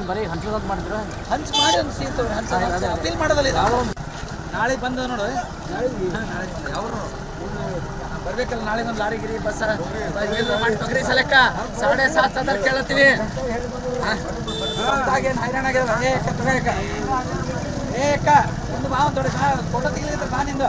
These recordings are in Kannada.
ಏನು ಬರೀ ಹಂಚೋದು ಮಾಡಿದ್ರೆ ಹಂಚ್ ಮಾಡಿ ಒಂದು ಸೀಟ್ ಹಂಚ ಅಪೀಲ್ ಮಾಡೋದಲ್ಲ ಇದು. ನಾಳೆ ಬಂದ ನೋಡು ನಾಳೆ ಬಂದ ಅವರು ಬರ್ಬೇಕಲ್ಲ ನಾಳೆ ಒಂದು ಲಾರಿ ಗಿರಿ ಬಸ್ ಮಾಡಿ ತೊಗರಿ ಸಲಕ್ಕ ಸಾಡೆ ಸಾತ್ ಸಾವಿರ ಕೇಳತ್ತೀವಿ ಏನು ಹೈರಾಣ ಆಗ್ಯದ ಏ ಅಕ್ಕ, ತಗೋ ಅಕ್ಕ. ಏ ಅಕ್ಕ ಒಂದು ಬಾ ಒಂದು ದೊಡ್ಡ ಫೋಟೋ ತೆಗಿಲಿಕ್ಕೆ ಬಾ ನಿಂದು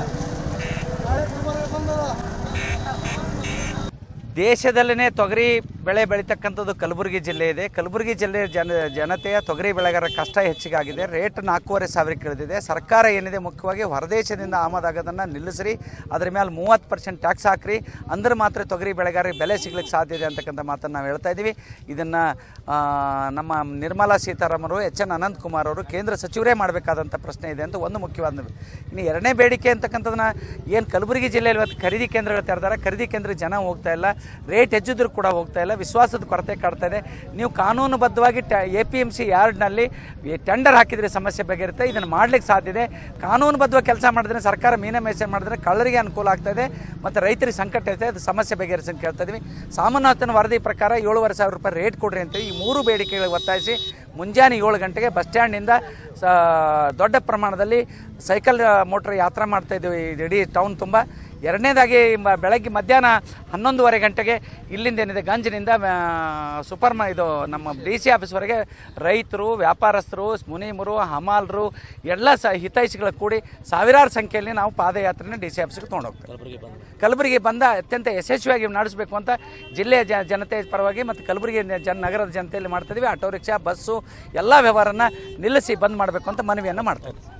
ದೇಶದಲ್ಲೇ ತೊಗರಿ ಬೆಳೆ ಬೆಳೀತಕ್ಕಂಥದ್ದು ಕಲಬುರಗಿ ಜಿಲ್ಲೆ ಇದೆ ಕಲಬುರಗಿ ಜಿಲ್ಲೆಯ ಜನ ಜನತೆಯ ತೊಗರಿ ಬೆಳೆಗಾರರ ಕಷ್ಟ ಹೆಚ್ಚಿಗಾಗಿದೆ ರೇಟ್ ನಾಲ್ಕೂವರೆ ಸಾವಿರಕ್ಕೆ ಇಳಿದಿದೆ ಸರ್ಕಾರ ಏನಿದೆ ಮುಖ್ಯವಾಗಿ ಹೊರದೇಶದಿಂದ ಆಮದಾಗೋದನ್ನು ನಿಲ್ಲಿಸ್ರಿ ಅದ್ರ ಮೇಲೆ ಮೂವತ್ತು ಪರ್ಸೆಂಟ್ ಟ್ಯಾಕ್ಸ್ ಹಾಕ್ರಿ ಅಂದ್ರೆ ಮಾತ್ರ ತೊಗರಿ ಬೆಳೆಗಾರರಿಗೆ ಬೆಲೆ ಸಿಗ್ಲಿಕ್ಕೆ ಸಾಧ್ಯ ಇದೆ ಅಂತಕ್ಕಂಥ ಮಾತನ್ನು ನಾವು ಹೇಳ್ತಾ ಇದ್ದೀವಿ ಇದನ್ನು ನಮ್ಮ ನಿರ್ಮಲಾ ಸೀತಾರಾಮರು ಎಚ್ ಎನ್ ಅನಂತಕುಮಾರ್ ಅವರು ಕೇಂದ್ರ ಸಚಿವರೇ ಮಾಡಬೇಕಾದಂಥ ಪ್ರಶ್ನೆ ಇದೆ ಅಂತ ಒಂದು ಮುಖ್ಯವಾದ ಇನ್ನು ಎರಡನೇ ಬೇಡಿಕೆ ಅಂತಕ್ಕಂಥದ್ದನ್ನ ಏನು ಕಲಬುರಗಿ ಜಿಲ್ಲೆಯಲ್ಲಿ ಇವತ್ತು ಖರೀದಿ ಕೇಂದ್ರಗಳು ತೆರೆದಾರೆ ಖರೀದಿ ಕೇಂದ್ರಕ್ಕೆ ಜನ ಹೋಗ್ತಾ ಇಲ್ಲ ರೇಟ್ ಹೆಚ್ಚಿದ್ರು ಕೂಡ ಹೋಗ್ತಾ ಇಲ್ಲ ವಿಶ್ವಾಸದ ಕೊರತೆ ಕಾಡ್ತಾ ಇದೆ ನೀವು ಕಾನೂನುಬದ್ಧವಾಗಿ ಟ ಎ ಪಿ ಎಮ್ ಸಿ ಯಾರ್ಡ್ನಲ್ಲಿ ಟೆಂಡರ್ ಹಾಕಿದರೆ ಸಮಸ್ಯೆ ಬಗೆರುತ್ತೆ ಇದನ್ನು ಮಾಡ್ಲಿಕ್ಕೆ ಸಾಧ್ಯ ಇದೆ ಕಾನೂನುಬದ್ಧವಾಗಿ ಕೆಲಸ ಮಾಡಿದ್ರೆ ಸರ್ಕಾರ ಮೀನಮೇಷ ಮಾಡಿದ್ರೆ ಕಳ್ಳರಿಗೆ ಅನುಕೂಲ ಆಗ್ತಾ ಇದೆ ಮತ್ತು ರೈತರಿಗೆ ಸಂಕಟ ಇದೆ ಅದು ಸಮಸ್ಯೆ ಬಗೆಹರಿಸಿ ಅಂತ ಕೇಳ್ತಾ ಇದ್ದೀವಿ ಸಾಮಾನ್ಯತನ ವರದಿ ಪ್ರಕಾರ ಏಳುವರೆ ಸಾವಿರ ರೂಪಾಯಿ ರೇಟ್ ಕೊಡ್ರಿ ಅಂತ ಈ ಮೂರು ಬೇಡಿಕೆಗಳಿಗೆ ಒತ್ತಾಯಿಸಿ ಮುಂಜಾನೆ ಏಳು ಗಂಟೆಗೆ ಬಸ್ ಸ್ಟ್ಯಾಂಡಿಂದ ಸ ದೊಡ್ಡ ಪ್ರಮಾಣದಲ್ಲಿ ಸೈಕಲ್ ಮೋಟ್ರ್ ಯಾತ್ರೆ ಮಾಡ್ತಾ ಇದ್ದೀವಿ ಇಡೀ ಟೌನ್ ತುಂಬ ಎರಡನೇದಾಗಿ ಮ- ಬೆಳಗ್ಗೆ ಮಧ್ಯಾಹ್ನ ಹನ್ನೊಂದುವರೆ ಗಂಟೆಗೆ ಇಲ್ಲಿಂದ ಏನಿದೆ ಗಂಜಿನಿಂದ ಸೂಪರ್ ಮ ಇದು ನಮ್ಮ ಡಿ ಸಿ ಆಫೀಸ್ವರೆಗೆ ರೈತರು ವ್ಯಾಪಾರಸ್ಥರು ಮುನೀಮರು ಹಮಾಲರು ಎಲ್ಲ ಸ ಹಿತೈಷಿಗಳ ಕೂಡಿ ಸಾವಿರಾರು ಸಂಖ್ಯೆಯಲ್ಲಿ ನಾವು ಪಾದಯಾತ್ರೆನ ಡಿ ಸಿ ಆಫೀಸ್ಗೆ ತೊಗೊಂಡು ಹೋಗ್ತೇವೆ ಕಲಬುರಗಿ ಬಂದ ಅತ್ಯಂತ ಯಶಸ್ವಿಯಾಗಿ ನಡೆಸಬೇಕು ಅಂತ ಜಿಲ್ಲೆಯ ಜ ಜನತೆ ಪರವಾಗಿ ಮತ್ತು ಕಲಬುರಗಿ ಜನ ನಗರದ ಜನತೆಯಲ್ಲಿ ಮಾಡ್ತಿದ್ದೀವಿ ಆಟೋ ರಿಕ್ಷಾ ಬಸ್ಸು ಎಲ್ಲ ವ್ಯವಹಾರನ ನಿಲ್ಲಿಸಿ ಬಂದ್ ಮಾಡಬೇಕು ಅಂತ ಮನವಿಯನ್ನು ಮಾಡ್ತಾ ಇದ್ದೀವಿ